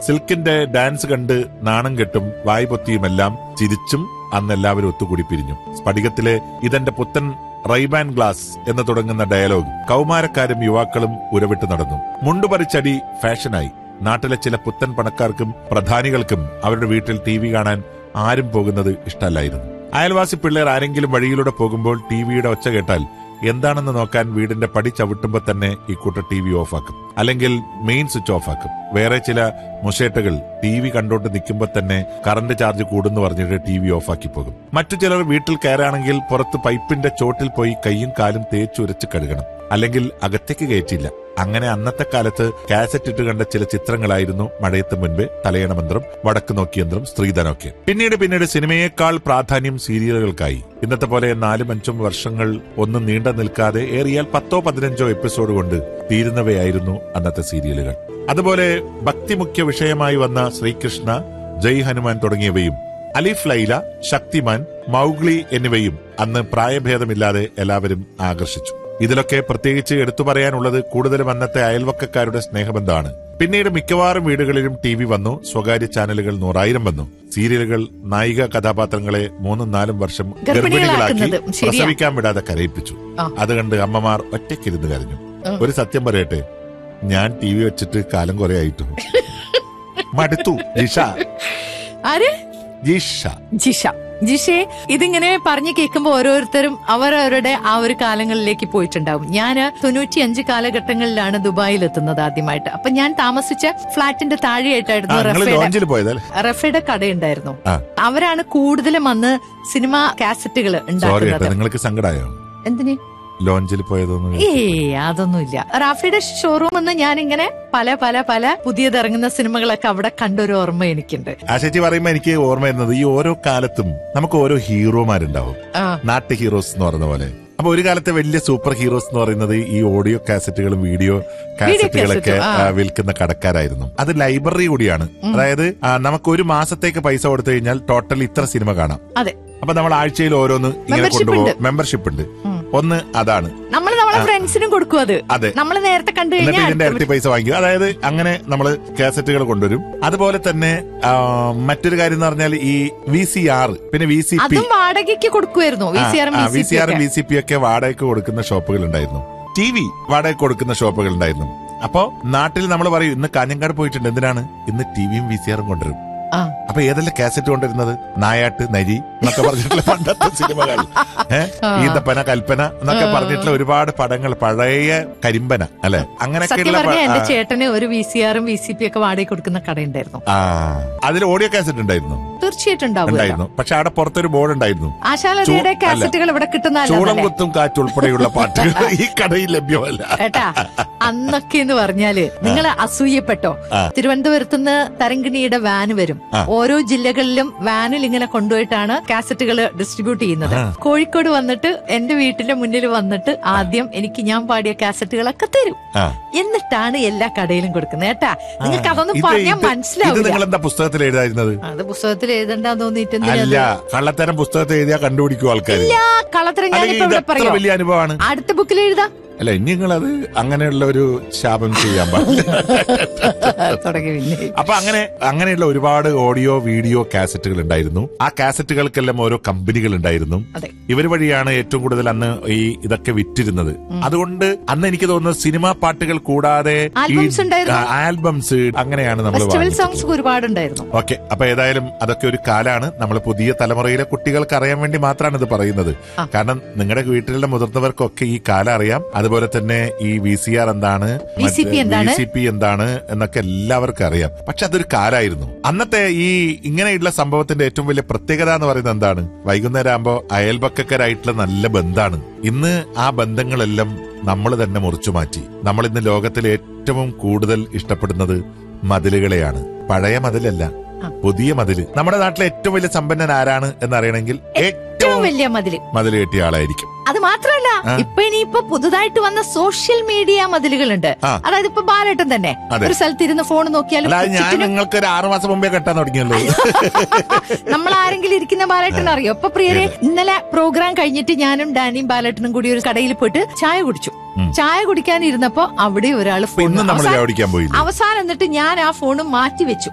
സിൽക്കിന്റെ dance കണ്ട് നാണം കെട്ടും വായ് പൊത്തിയുമെല്ലാം ചിരിച്ചും അന്ന് എല്ലാവരും ഒത്തുകൂടി പിരിഞ്ഞു സ്ഫടികത്തിലെ ഇതെന്റെ പുത്തൻ റൈബാൻ ഗ്ലാസ് എന്ന് തുടങ്ങുന്ന ഡയലോഗ് കൗമാരക്കാരും യുവാക്കളും ഉരവിട്ട് നടന്നു മുണ്ടുപറിച്ചടി ഫാഷനായി നാട്ടിലെ ചില പുത്തൻ പണക്കാർക്കും പ്രധാനികൾക്കും അവരുടെ വീട്ടിൽ ടി വി കാണാൻ ആരും പോകുന്നത് ഇഷ്ടമല്ലായിരുന്നു അയൽവാസി പിള്ളേർ ആരെങ്കിലും വഴിയിലൂടെ പോകുമ്പോൾ ടി വിയുടെ ഒച്ച കേട്ടാൽ എന്താണെന്ന് നോക്കാൻ വീടിന്റെ പടി ചവിട്ടുമ്പോൾ തന്നെ ഇക്കൂട്ടർ ടി വി ഓഫാക്കും അല്ലെങ്കിൽ മെയിൻ സ്വിച്ച് ഓഫാക്കും വേറെ ചില മുഷേട്ടകൾ ടി വി കണ്ടോണ്ട് നിൽക്കുമ്പോൾ തന്നെ കറണ്ട് ചാർജ് കൂടുന്നു പറഞ്ഞിട്ട് ടി വി ഓഫാക്കി പോകും മറ്റു ചിലർ വീട്ടിൽ കയറാണെങ്കിൽ പുറത്ത് പൈപ്പിന്റെ ചോട്ടിൽ പോയി കൈയും കാലും തേച്ചുരച്ച് കഴുകണം അല്ലെങ്കിൽ അകത്തേക്ക് കയറ്റില്ല അങ്ങനെ അന്നത്തെ കാലത്ത് കാസറ്റ് ഇട്ട് കണ്ട ചില ചിത്രങ്ങളായിരുന്നു മഴയത്ത് മുൻപേ തലയണമന്ത്രം വടക്ക് നോക്കിയന്ത്രം സ്ത്രീധനമൊക്കെ പിന്നീട് പിന്നീട് സിനിമയേക്കാൾ പ്രാധാന്യം സീരിയലുകൾക്കായി ഇന്നത്തെ പോലെ നാലും അഞ്ചും വർഷങ്ങൾ ഒന്നും നീണ്ടു നിൽക്കാതെ ഏറിയാൽ പത്തോ പതിനഞ്ചോ എപ്പിസോഡ് കൊണ്ട് തീരുന്നവയായിരുന്നു അന്നത്തെ സീരിയലുകൾ അതുപോലെ ഭക്തിമുഖ്യ വിഷയമായി വന്ന ശ്രീകൃഷ്ണ ജയ് ഹനുമാൻ തുടങ്ങിയവയും അലിഫ് ലൈല ശക്തിമാൻ മൗഗ്ലി എന്നിവയും അന്ന് പ്രായഭേദമില്ലാതെ എല്ലാവരും ആകർഷിച്ചു ഇതിലൊക്കെ പ്രത്യേകിച്ച് എടുത്തു പറയാനുള്ളത് കൂടുതലും അന്നത്തെ അയൽവക്കക്കാരുടെ സ്നേഹബന്ധമാണ് പിന്നീട് മിക്കവാറും വീടുകളിലും ടി വി വന്നു സ്വകാര്യ ചാനലുകൾ നൂറായിരം വന്നു സീരിയലുകൾ നായിക കഥാപാത്രങ്ങളെ മൂന്നും നാലും വർഷം ഗർഭിണികളാക്കി ഗർഭിണികളാക്കുന്നത് ശരിയാ. പ്രസവിക്കാൻ വിടാതെ കരയിപ്പിച്ചു ആ. അത് കണ്ട് അമ്മമാർ ഒറ്റയ്ക്കിരുന്ന് കരഞ്ഞു ആ. ഒരു സത്യം പറയട്ടെ ഞാൻ ടി വി വെച്ചിട്ട് കാലം കുറെ ആയിട്ടു മടുത്തു ജിഷ ആര് ജിഷ ജിഷ ജിഷെ ഇതിങ്ങനെ പറഞ്ഞു കേൾക്കുമ്പോൾ ഓരോരുത്തരും അവരവരുടെ ആ ഒരു കാലങ്ങളിലേക്ക് പോയിട്ടുണ്ടാവും ഞാൻ തൊണ്ണൂറ്റിയഞ്ച് കാലഘട്ടങ്ങളിലാണ് ദുബായിൽ എത്തുന്നത് ആദ്യമായിട്ട് അപ്പൊ ഞാൻ താമസിച്ച ഫ്ളാറ്റിന്റെ താഴെയായിട്ടായിരുന്നു നിങ്ങൾ റഫയുടെ ലോഞ്ചിൽ പോയതല്ലേ റഫയുടെ കടയുണ്ടായിരുന്നു ആ. അവരാണ് കൂടുതലും അന്ന് സിനിമ കാസറ്റുകൾ സോറി ഉണ്ടാക്കുന്നത് കേട്ടോ നിങ്ങൾക്ക് സങ്കടായോ എന്തിന് ലോഞ്ചിൽ പോയതൊന്നും ഏ അതൊന്നുമില്ല റാഫിയുടെ ഷോറൂം എന്ന് ഞാൻ ഇങ്ങനെ പല പല പല പുതിയതിറങ്ങുന്ന സിനിമകളൊക്കെ അവിടെ കണ്ടൊരു ഓർമ്മ എനിക്കുണ്ട് ആ ചേച്ചി പറയുമ്പോ എനിക്ക് ഓർമ്മ വരുന്നത് ഈ ഓരോ കാലത്തും നമുക്ക് ഓരോ ഹീറോമാരുണ്ടാവും ആ നാട്ടു ഹീറോസ് എന്ന് പറയുന്ന പോലെ അപ്പൊ ഒരു കാലത്തെ വലിയ സൂപ്പർ ഹീറോസ് എന്ന് പറയുന്നത് ഈ ഓഡിയോ കാസറ്റുകളും വീഡിയോ കാസറ്റുകളൊക്കെ കാസറ്റും, ആ. ആ, വിൽക്കുന്ന കടക്കാരായിരുന്നു അത് ലൈബ്രറി കൂടിയാണ് അതായത് ആ, നമുക്ക് ഒരു മാസത്തേക്ക് പൈസ കൊടുത്തു കഴിഞ്ഞാൽ ടോട്ടൽ ഇത്ര സിനിമ കാണാം അതെ അപ്പൊ നമ്മൾ ആഴ്ചയിൽ ഓരോന്ന് ഇങ്ങനെ Membership കൊണ്ടുപോകും ഉണ്ട്. മെമ്പർഷിപ്പ് ഉണ്ട് ഒന്ന് അതാണ് നമ്മൾ നമ്മളെ ഫ്രണ്ട്സിനും കൊടുക്കും അത് അതെ. നമ്മൾ നേരത്തെ കണ്ടു എന്നിട്ട് ഇതിന്റെ കഴിഞ്ഞാൽ ഇരട്ടി പൈസ വാങ്ങിക്കും അതായത് അങ്ങനെ നമ്മൾ കാസറ്റുകൾ കൊണ്ടുവരും അതുപോലെ തന്നെ ആ, മറ്റൊരു കാര്യം എന്ന് പറഞ്ഞാൽ ഈ വി സി ആർ പിന്നെ വി സി പി അതും വാടകയ്ക്ക് കൊടുക്കുമായിരുന്നു വി സി ആറും വി സി ആറും വി സി പി ഒക്കെ വാടകയ്ക്ക് കൊടുക്കുന്ന ഷോപ്പുകൾ ഉണ്ടായിരുന്നു ടി വി വാടകയ്ക്ക് കൊടുക്കുന്ന ഷോപ്പുകൾ ഉണ്ടായിരുന്നു അപ്പോ നാട്ടിൽ നമ്മൾ പറയും ഇന്ന് കാഞ്ഞങ്ങാട് പോയിട്ടുണ്ട് എന്തിനാണ് ഇന്ന് ടി വിയും വി സി ആറും കൊണ്ടുവരും ആ അപ്പൊ ഏതെല്ലാം കാസറ്റ് കൊണ്ടിരുന്നത് നായാട്ട് നരി എന്നൊക്കെ പറഞ്ഞിട്ടുള്ള പണ്ടത്തെ സിനിമകൾ ഏഹ് ഈന്തപ്പന കൽപ്പന എന്നൊക്കെ പറഞ്ഞിട്ടുള്ള ഒരുപാട് പടങ്ങൾ പഴയ കരിമ്പന അല്ലെ സത്യം അങ്ങനെയൊക്കെയുള്ള പറഞ്ഞ പ- എന്റെ ആ, ചേട്ടന് ഒരു വി സി ആറും വി സി പി ഒക്കെ വാടകയ്ക്ക് കൊടുക്കുന്ന കടയുണ്ടായിരുന്നു ആ അതിൽ ഓഡിയോ കാസറ്റ് ഉണ്ടായിരുന്നു തീർച്ചയായിട്ടും ഉണ്ടാവുമല്ലോ ഉണ്ടായിരുന്നു പക്ഷെ അവിടെ പുറത്തൊരു ബോർഡ് ഉണ്ടായിരുന്നു ആശാലതയുടെ ചൂ- കാസറ്റുകൾ ഇവിടെ ചൂളം കിട്ടുന്ന കുത്തും കാറ്റുൾപ്പെടെയുള്ള പാട്ടുകൾ ഈ കടയിൽ ലഭ്യമല്ല ഏട്ടാ അന്നൊക്കെ എന്ന് പറഞ്ഞാല് നിങ്ങൾ അസൂയപ്പെട്ടോ ആ. തിരുവനന്തപുരത്തുനിന്ന് തരങ്കിണിയുടെ വാന് വരും ആ. ഓരോ ജില്ലകളിലും വാനിൽ ഇങ്ങനെ കൊണ്ടുപോയിട്ടാണ് കാസറ്റുകൾ ഡിസ്ട്രിബ്യൂട്ട് ചെയ്യുന്നത് കോഴിക്കോട് വന്നിട്ട് എന്റെ വീട്ടിന്റെ മുന്നിൽ വന്നിട്ട് ആദ്യം എനിക്ക് ഞാൻ പാടിയ കാസറ്റുകളൊക്കെ തരും ആ. എന്നിട്ടാണ് എല്ലാ കടയിലും കൊടുക്കുന്നത് ഏട്ടാ നിങ്ങൾക്ക് അതൊന്നും ഇത് പറഞ്ഞാൽ ഇത് ഇത് മനസ്സിലാവില്ല നിങ്ങൾ എന്താ പുസ്തകത്തിൽ എഴുതായിരുന്നത് അത് പുസ്തകത്തിൽ എഴുതണ്ടാന്ന് തോന്നിയിട്ട് എന്തിനാ അല്ല അത്? കള്ളത്തരം പുസ്തകത്തിൽ എഴുതിയാ കണ്ടുപിടിക്കും ആൾക്കാർ ഇല്ല കളത്തരം അല്ലെങ്കിൽ ഞാനിപ്പോ ഇത് ഇവിടെ എത്ര പറയാം വലിയ അനുഭവമാണ് അടുത്ത ബുക്കിൽ എഴുതാം അല്ല ഇനി നിങ്ങളത് അങ്ങനെയുള്ള ഒരു ശാപം ചെയ്യാൻ പാടില്ല തുടങ്ങി പിന്നെ അപ്പൊ അങ്ങനെ അങ്ങനെയുള്ള ഒരുപാട് ഓഡിയോ വീഡിയോ കാസറ്റുകൾ ഉണ്ടായിരുന്നു ആ കാസറ്റുകൾക്കെല്ലാം ഓരോ കമ്പനികൾ ഉണ്ടായിരുന്നു അതെ ഇവർ വഴിയാണ് ഏറ്റവും കൂടുതൽ അന്ന് ഈ ഇതൊക്കെ വിറ്റിരുന്നത് അതുകൊണ്ട് അന്ന് എനിക്ക് തോന്നുന്നത് സിനിമാ പാട്ടുകൾ കൂടാതെ ഈ ആൽബംസ് ഉണ്ടായിരുന്നു. ആൽബംസ് അങ്ങനെയാണ് നമ്മൾ ഫെസ്റ്റിവൽ സോങ്സ് ഒരുപാടുണ്ടായിരുന്നു ഓക്കെ അപ്പൊ ഏതായാലും അതൊക്കെ ഒരു കാലാണ് നമ്മൾ പുതിയ തലമുറയിലെ കുട്ടികൾക്ക് അറിയാൻ വേണ്ടി മാത്രമാണ് ഇത് പറയുന്നത് കാരണം നിങ്ങളുടെ വീട്ടിലുള്ള മുതിർന്നവർക്കൊക്കെ ഈ കാലം അറിയാം അതുപോലെ തന്നെ ഈ വി സി ആർ എന്താണ് VCP എന്താണ്? സി പി എന്താണ് എന്നൊക്കെ എല്ലാവർക്കും അറിയാം പക്ഷെ അതൊരു കാലായിരുന്നു അന്നത്തെ ഈ ഇങ്ങനെയുള്ള സംഭവത്തിന്റെ ഏറ്റവും വലിയ പ്രത്യേകത എന്ന് പറയുന്നത് എന്താണ് വൈകുന്നേരം ആകുമ്പോൾ അയൽപക്കക്കാരായിട്ടുള്ള നല്ല ബന്ധാണ് ഇന്ന് ആ ബന്ധങ്ങളെല്ലാം നമ്മൾ തന്നെ മുറിച്ചു മാറ്റി നമ്മൾ ഇന്ന് ലോകത്തിൽ ഏറ്റവും കൂടുതൽ ഇഷ്ടപ്പെടുന്നത് മതിലുകളെയാണ് പഴയ മതിലല്ല പുതിയ മതില് നമ്മുടെ നാട്ടിലെ ഏറ്റവും വലിയ സമ്പന്നൻ ആരാണ് എന്നറിയണമെങ്കിൽ ഏറ്റവും ഏറ്റവും വലിയ മതില് മതിൽ കെട്ടിയ ആളായിരിക്കും അത് മാത്രമല്ല ഇപ്പൊ ഇനിയിപ്പോ പുതുതായിട്ട് വന്ന സോഷ്യൽ മീഡിയ മതിലുകളുണ്ട് ആ. അതായത് ഇപ്പൊ ബാലേട്ടൻ തന്നെ അതെ. ഒരു സ്ഥലത്ത് ഇരുന്ന് ഫോൺ നോക്കിയാലും അല്ലാതെ ഞാൻ ചുറ്റിനും നിങ്ങൾക്ക് ഒരു ആറു മാസം മുമ്പേ കെട്ടാൻ തുടങ്ങിയല്ലോ നമ്മൾ ആരെങ്കിലും ഇരിക്കുന്ന ബാലേട്ടൻ അറിയോ അപ്പൊ പ്രിയരെ ഇന്നലെ പ്രോഗ്രാം കഴിഞ്ഞിട്ട് ഞാനും ഡാനിയും ബാലേട്ടനും കൂടി ഒരു കടയിൽ പോയിട്ട് ചായ കുടിച്ചു ചായ കുടിക്കാൻ ഇരുന്നപ്പോ അവിടെ ഒരാൾ ഇപ്പൊ ഇന്നും നമ്മൾ ചായ കുടിക്കാൻ പോയില്ല അവസാനം എന്നിട്ട് ഞാൻ ആ ഫോൺ മാറ്റി വെച്ചു